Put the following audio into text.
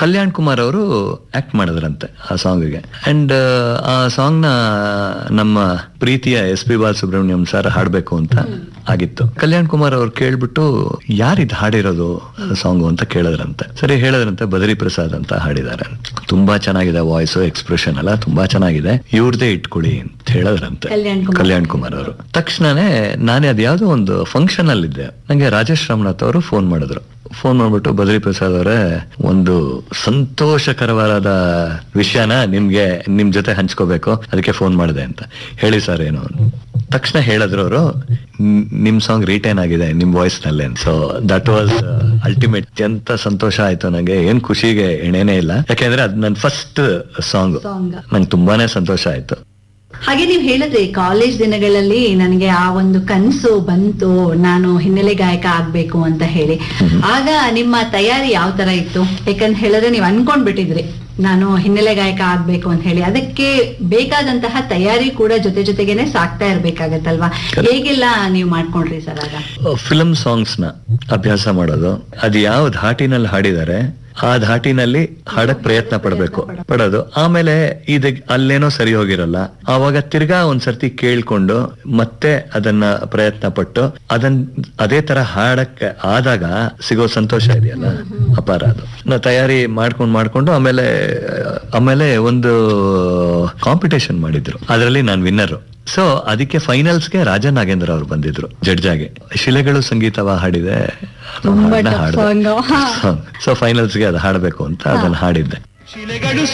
ಕಲ್ಯಾಣ್ ಕುಮಾರ್ ಅವರು ಆಕ್ಟ್ ಮಾಡಿದ್ರಂತೆ ಆ ಸಾಂಗ್ಗೆ ಅಂಡ್ ಆ ಸಾಂಗ್ ನ ನಮ್ಮ ಪ್ರೀತಿಯ ಎಸ್ ಪಿ ಬಾಲಸುಬ್ರಹ್ಮಣ್ಯಂ ಸರ್ ಹಾಡ್ಬೇಕು ಅಂತ ಆಗಿತ್ತು ಕಲ್ಯಾಣ್ ಕುಮಾರ್ ಅವ್ರು ಕೇಳ್ಬಿಟ್ಟು ಯಾರಿದ್ ಹಾಡಿರೋದು ಸಾಂಗು ಅಂತ ಕೇಳಿದ್ರಂತೆ ಸರಿ ಹೇಳಿದ್ರಂತೆ ಬದರಿ ಪ್ರಸಾದ್ ಅಂತ ಹಾಡಿದ್ದಾರೆ ತುಂಬಾ ಚೆನ್ನಾಗಿದೆ ವಾಯ್ಸ್ ಎಕ್ಸ್ಪ್ರೆಷನ್ ಎಲ್ಲ ತುಂಬಾ ಚೆನ್ನಾಗಿದೆ ಇವ್ರದೇ ಇಟ್ಕೊಳ್ಳಿ ಅಂತ ಹೇಳಿದ್ರಂತೆ ಕಲ್ಯಾಣ್ ಕುಮಾರ್. ಕಲ್ಯಾಣ್ ಕುಮಾರ್ ಅವರು ತಕ್ಷಣನೇ ನಾನೇ ಅದ್ಯಾವುದೋ ಒಂದು ಫಂಕ್ಷನ್ ಅಲ್ಲಿದ್ದೆ ನಂಗೆ ರಾಜೇಶ್ ರಾಮನಾಥ್ ಅವರು ಫೋನ್ ಮಾಡಿದ್ರು ಫೋನ್ ಮಾಡ್ಬಿಟ್ಟು ಬದ್ರಿ ಪ್ರಸಾದ್ ಅವರೇ ಒಂದು ಸಂತೋಷಕರವಾದ ವಿಷಯನ ನಿಮ್ಗೆ ನಿಮ್ ಜೊತೆ ಹಂಚ್ಕೋಬೇಕು ಅದಕ್ಕೆ ಫೋನ್ ಮಾಡಿದೆ ಅಂತ ಹೇಳಿ ಸರ್ ಏನು ಅಂತ. ತಕ್ಷಣ ಹೇಳಿದ್ರು ಅವರು ನಿಮ್ ಸಾಂಗ್ ರೀಟೈನ್ ಆಗಿದೆ ನಿಮ್ ವಾಯ್ಸ್ ನಲ್ಲೇ ಸೊ ದಟ್ ವಾಸ್ ಅಲ್ಟಿಮೇಟ್ ಎಂತ ಸಂತೋಷ ಆಯ್ತು ನಂಗೆ ಏನ್ ಖುಷಿಗೆ ಎಣೆನೇ ಇಲ್ಲ ಯಾಕೆಂದ್ರೆ ಅದ್ ನನ್ ಫಸ್ಟ್ ಸಾಂಗ್ Song. ನಂಗೆ ತುಂಬಾನೇ ಸಂತೋಷ ಆಯ್ತು ಹಾಗೆ ನೀವು ಹೇಳಿದ್ರಿ ಕಾಲೇಜ್ ದಿನಗಳಲ್ಲಿ ನನಗೆ ಆ ಒಂದು ಕನ್ಸು ಬಂತು ನಾನು ಹಿನ್ನೆಲೆ ಗಾಯಕ ಆಗ್ಬೇಕು ಅಂತ ಹೇಳಿ ಆಗ ನಿಮ್ಮ ತಯಾರಿ ಯಾವ ತರ ಇತ್ತು ಯಾಕಂತ ಹೇಳಿದ್ರೆ ನೀವು ಅನ್ಕೊಂಡ್ಬಿಟ್ಟಿದ್ರಿ ನಾನು ಹಿನ್ನೆಲೆ ಗಾಯಕ ಆಗ್ಬೇಕು ಅಂತ ಹೇಳಿ ಅದಕ್ಕೆ ಬೇಕಾದಂತಹ ತಯಾರಿ ಕೂಡ ಜೊತೆ ಜೊತೆಗೇನೆ ಸಾಕ್ತಾ ಇರ್ಬೇಕಾಗತ್ತಲ್ವಾ ಹೇಗೆಲ್ಲ ನೀವು ಮಾಡ್ಕೊಂಡ್ರಿ ಸರ್ ಆಗ ಫಿಲಮ್ ಸಾಂಗ್ಸ್ ನ ಅಭ್ಯಾಸ ಮಾಡೋದು ಅದು ಯಾವ ಧಾಟಿನಲ್ಲಿ ಹಾಡಿದ್ದಾರೆ ಆ ಧಾಟಿನಲ್ಲಿ ಹಾಡಕ್ ಪ್ರಯತ್ನ ಪಡ್ಬೇಕು ಪಡೋದು ಆಮೇಲೆ ಇದ ಅಲ್ಲೇನೋ ಸರಿ ಹೋಗಿರಲ್ಲ ಆವಾಗ ತಿರ್ಗಾ ಒಂದ್ಸರ್ತಿ ಕೇಳ್ಕೊಂಡು ಮತ್ತೆ ಅದನ್ನ ಪ್ರಯತ್ನ ಪಟ್ಟು ಅದನ್ ಅದೇ ತರ ಹಾಡಕ್ ಆದಾಗ ಸಿಗೋ ಸಂತೋಷ ಇದೆಯಲ್ಲ ಅಪಾರ ಅದು ನಾ ತಯಾರಿ ಮಾಡ್ಕೊಂಡು ಮಾಡ್ಕೊಂಡು ಆಮೇಲೆ ಆಮೇಲೆ ಒಂದು ಕಾಂಪಿಟೇಷನ್ ಮಾಡಿದ್ರು ಅದರಲ್ಲಿ ನಾನು ವಿನ್ನರ್ ಸೊ ಅದಕ್ಕೆ ಫೈನಲ್ಸ್ಗೆ ರಾಜ ನಾಗೇಂದ್ರ ಅವರು ಬಂದಿದ್ರು ಜಡ್ಜಾಗೆ ಶಿಲೆಗಳು ಸಂಗೀತವ ಹಾಡಿದೆ ತುಂಬಾ tough song. ಹಾ. ಸೊ ಫೈನಲ್ಸ್ಗೆ ಅದು ಹಾಡಬೇಕು ಅಂತ ಅದನ್ನ ಹಾಡಿದ್ದೆ ಶಿಲೆಗಳು